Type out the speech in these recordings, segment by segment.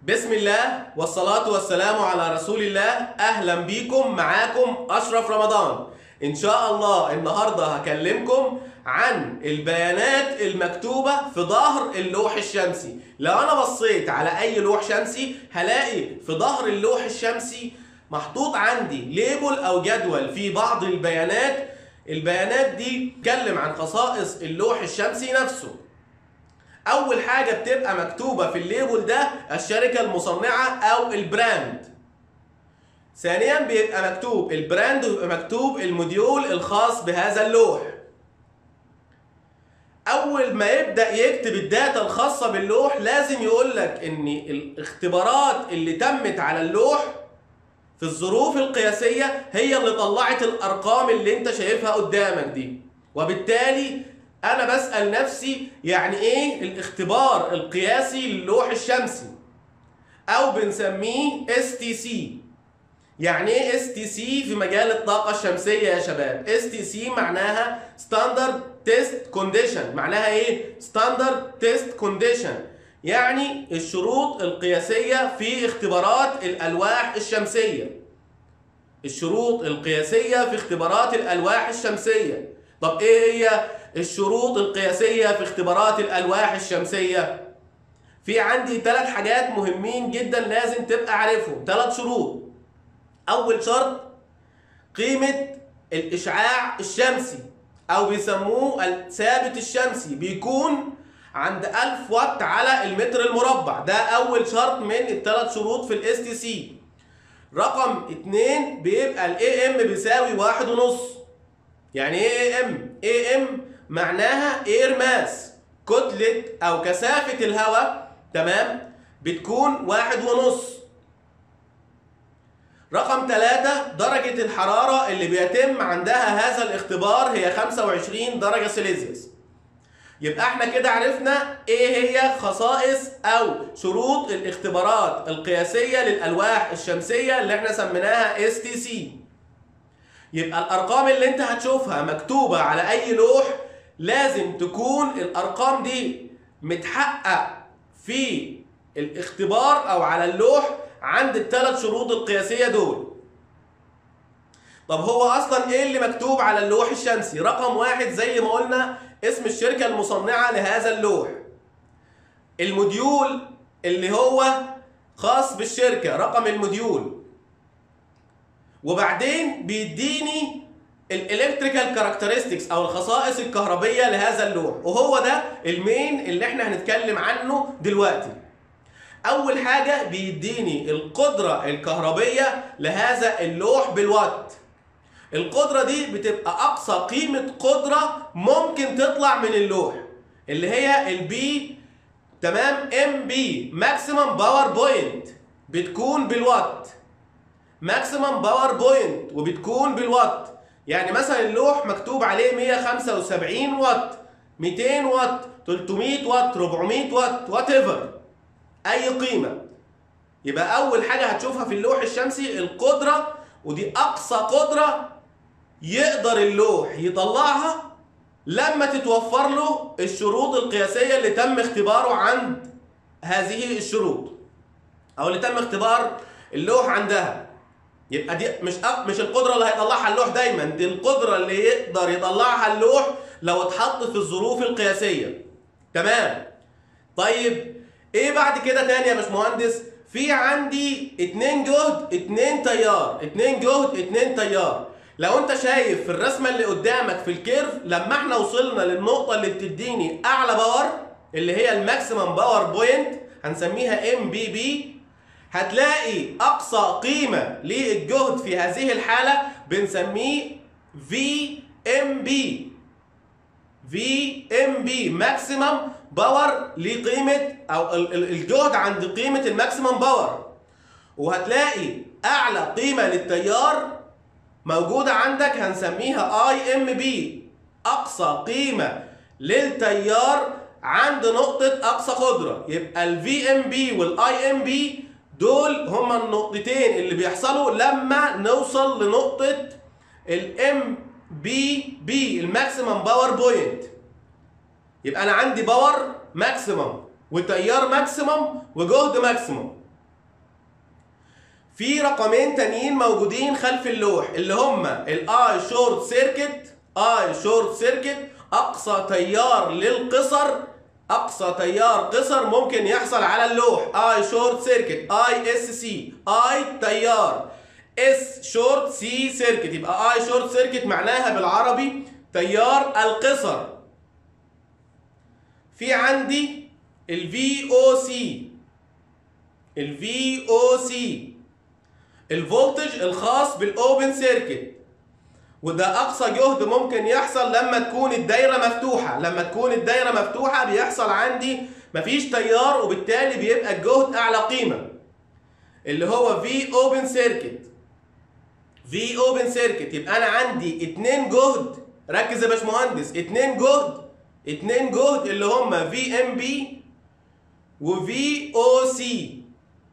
بسم الله والصلاة والسلام على رسول الله أهلا بيكم معاكم أشرف رمضان إن شاء الله النهاردة هكلمكم عن البيانات المكتوبة في ظهر اللوح الشمسي لو أنا بصيت على أي لوح شمسي هلاقي في ظهر اللوح الشمسي محطوط عندي ليبل أو جدول في بعض البيانات البيانات دي تتكلم عن خصائص اللوح الشمسي نفسه اول حاجه بتبقى مكتوبه في الليبل ده الشركه المصنعه او البراند ثانيا بيبقى مكتوب البراند ويبقى مكتوب الموديول الخاص بهذا اللوح اول ما يبدا يكتب الداتا الخاصه باللوح لازم يقول لك ان الاختبارات اللي تمت على اللوح في الظروف القياسيه هي اللي طلعت الارقام اللي انت شايفها قدامك دي وبالتالي انا بسال نفسي يعني ايه الاختبار القياسي للوح الشمسي او بنسميه اس تي سي يعني ايه اس تي سي في مجال الطاقه الشمسيه يا شباب اس تي سي معناها ستاندرد تيست كونديشن معناها ايه ستاندرد تيست كونديشن يعني الشروط القياسيه في اختبارات الالواح الشمسيه الشروط القياسيه في اختبارات الالواح الشمسيه طب ايه هي الشروط القياسية في اختبارات الألواح الشمسية في عندي ثلاث حاجات مهمين جدا لازم تبقى عارفهم ثلاث شروط أول شرط قيمة الإشعاع الشمسي أو بيسموه الثابت الشمسي بيكون عند 1000 واط على المتر المربع ده أول شرط من الثلاث شروط في الاس تي سي رقم اتنين بيبقى الاي ام بيساوي واحد ونص يعني ايه اي ام اي ام معناها اير ماس كتلة او كثافة الهواء تمام بتكون واحد ونص رقم ثلاثة درجة الحرارة اللي بيتم عندها هذا الاختبار هي 25 درجة سيليزيوس يبقى احنا كده عرفنا ايه هي خصائص او شروط الاختبارات القياسية للألواح الشمسية اللي احنا سميناها اس تي سي يبقى الارقام اللي انت هتشوفها مكتوبة على اي لوح لازم تكون الارقام دي متحقق في الاختبار او على اللوح عند الثلاث شروط القياسيه دول طب هو اصلا ايه اللي مكتوب على اللوح الشمسي رقم واحد زي ما قلنا اسم الشركه المصنعه لهذا اللوح الموديول اللي هو خاص بالشركه رقم الموديول وبعدين بيديني الالكتريكال كاركترستكس او الخصائص الكهربيه لهذا اللوح وهو ده المين اللي احنا هنتكلم عنه دلوقتي اول حاجه بيديني القدره الكهربيه لهذا اللوح بالوات القدره دي بتبقى اقصى قيمه قدره ممكن تطلع من اللوح اللي هي البي تمام ام بي ماكسيمم باور بوينت بتكون بالوات ماكسيمم باور بوينت وبتكون بالوات يعني مثلا اللوح مكتوب عليه 175 واط 200 واط 300 واط 400 واط وات ايفر اي قيمه يبقى اول حاجه هتشوفها في اللوح الشمسي القدره ودي اقصى قدره يقدر اللوح يطلعها لما تتوفر له الشروط القياسيه اللي تم اختباره عند هذه الشروط او اللي تم اختبار اللوح عندها يبقى دي مش أق... مش القدره اللي هيطلعها اللوح دايما دي القدره اللي يقدر يطلعها اللوح لو اتحط في الظروف القياسيه تمام طيب ايه بعد كده تاني يا باشمهندس في عندي اتنين جهد اتنين تيار اتنين جهد اتنين تيار لو انت شايف في الرسمه اللي قدامك في الكيرف لما احنا وصلنا للنقطه اللي بتديني اعلى باور اللي هي الماكسيمم باور بوينت هنسميها ام بي بي هتلاقي اقصى قيمه للجهد في هذه الحاله بنسميه في ام بي في ام بي ماكسيمم باور لقيمه او الجهد عند قيمه الماكسيمم باور وهتلاقي اعلى قيمه للتيار موجوده عندك هنسميها اي ام بي اقصى قيمه للتيار عند نقطه اقصى قدره يبقى الفي ام بي والاي ام بي دول هما النقطتين اللي بيحصلوا لما نوصل لنقطة الام بي بي الماكسيمم باور بوينت يبقى انا عندي باور ماكسيمم وتيار ماكسيمم وجهد ماكسيمم في رقمين تانيين موجودين خلف اللوح اللي هما الاي شورت سيركت اي شورت سيركت اقصى تيار للقصر اقصى تيار قصر ممكن يحصل على اللوح اي شورت سيركت اي اس سي اي تيار اس شورت سي سيركت يبقى اي شورت سيركت معناها بالعربي تيار القصر في عندي الفي او سي الفي او سي الفولتج الخاص بالاوبن سيركت وده اقصى جهد ممكن يحصل لما تكون الدايره مفتوحه لما تكون الدايره مفتوحه بيحصل عندي مفيش تيار وبالتالي بيبقى الجهد اعلى قيمه اللي هو في اوبن سيركت في اوبن سيركت يبقى انا عندي اتنين جهد ركز يا باشمهندس اتنين جهد اتنين جهد اللي هما في ام بي وفي او سي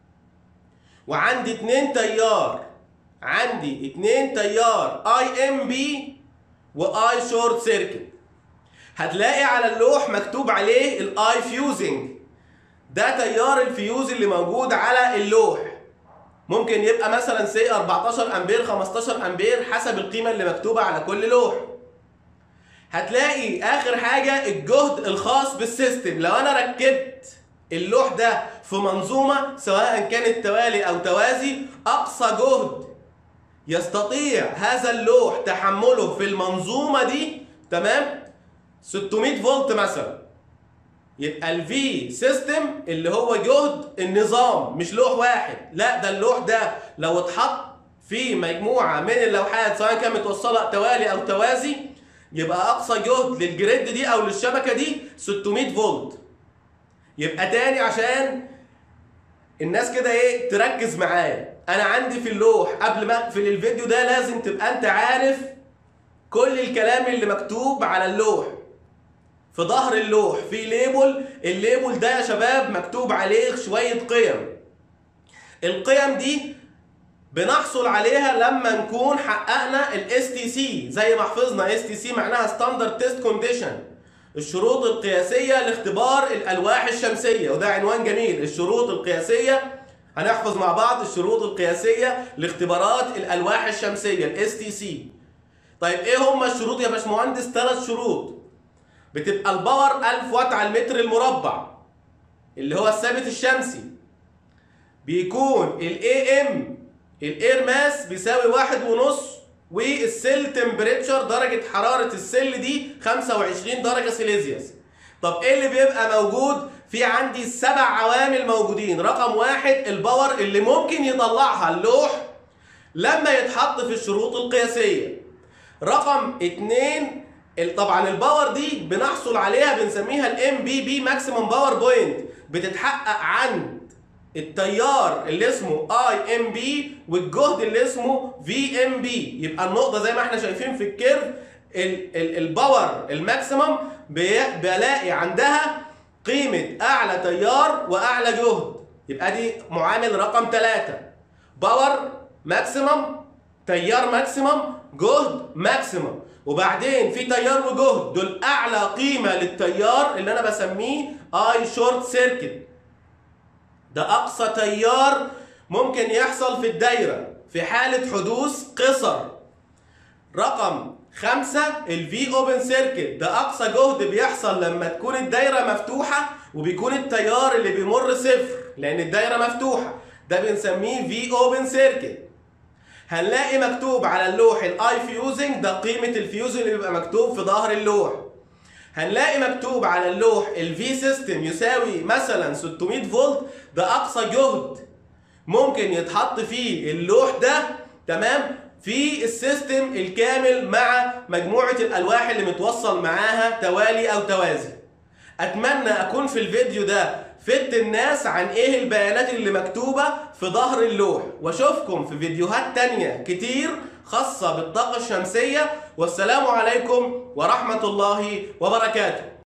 وعندي اتنين تيار عندي اتنين تيار اي ام بي واي شورت سيركت هتلاقي على اللوح مكتوب عليه الاي فيوزنج ده تيار الفيوز اللي موجود على اللوح ممكن يبقى مثلا سي 14 امبير 15 امبير حسب القيمه اللي مكتوبه على كل لوح هتلاقي اخر حاجه الجهد الخاص بالسيستم لو انا ركبت اللوح ده في منظومه سواء كانت توالي او توازي اقصى جهد يستطيع هذا اللوح تحمله في المنظومه دي تمام 600 فولت مثلا يبقى الفي سيستم اللي هو جهد النظام مش لوح واحد لا ده اللوح ده لو اتحط في مجموعه من اللوحات سواء كانت متوصله توالي او توازي يبقى اقصى جهد للجريد دي او للشبكه دي 600 فولت يبقى تاني عشان الناس كده ايه تركز معايا انا عندي في اللوح قبل ما اقفل الفيديو ده لازم تبقى انت عارف كل الكلام اللي مكتوب على اللوح في ظهر اللوح في ليبل الليبل ده يا شباب مكتوب عليه شوية قيم القيم دي بنحصل عليها لما نكون حققنا الاس تي سي زي ما حفظنا اس تي سي معناها ستاندرد تيست كونديشن الشروط القياسيه لاختبار الالواح الشمسيه وده عنوان جميل الشروط القياسيه هنحفظ مع بعض الشروط القياسيه لاختبارات الالواح الشمسيه الاس تي سي طيب ايه هم الشروط يا باشمهندس ثلاث شروط بتبقى الباور 1000 واط على المتر المربع اللي هو الثابت الشمسي بيكون الاي ام الاير ماس بيساوي واحد ونص والسيل تمبريتشر درجة حرارة السيل دي 25 درجة سيليزيوس طب ايه اللي بيبقى موجود في عندي سبع عوامل موجودين رقم واحد الباور اللي ممكن يطلعها اللوح لما يتحط في الشروط القياسية رقم اتنين طبعا الباور دي بنحصل عليها بنسميها الام بي بي ماكسيمم باور بوينت بتتحقق عند التيار اللي اسمه اي ام بي والجهد اللي اسمه في ام بي يبقى النقطه زي ما احنا شايفين في الكيرف الباور الماكسيمم بلاقي عندها قيمه اعلى تيار واعلى جهد يبقى دي معامل رقم ثلاثة باور ماكسيمم تيار ماكسيمم جهد ماكسيمم وبعدين في تيار وجهد دول اعلى قيمه للتيار اللي انا بسميه اي شورت سيركت ده اقصى تيار ممكن يحصل في الدايره في حاله حدوث قصر رقم خمسة الفي اوبن سيركت ده اقصى جهد بيحصل لما تكون الدايره مفتوحه وبيكون التيار اللي بيمر صفر لان الدايره مفتوحه ده بنسميه في اوبن سيركت هنلاقي مكتوب على اللوح الاي فيوزنج ده قيمه الفيوز اللي بيبقى مكتوب في ظهر اللوح هنلاقي مكتوب على اللوح الفي سيستم يساوي مثلا 600 فولت ده اقصى جهد ممكن يتحط فيه اللوح ده تمام في السيستم الكامل مع مجموعه الالواح اللي متوصل معاها توالي او توازي اتمنى اكون في الفيديو ده فدت الناس عن ايه البيانات اللي مكتوبه في ظهر اللوح واشوفكم في فيديوهات تانية كتير خاصه بالطاقه الشمسيه والسلام عليكم ورحمه الله وبركاته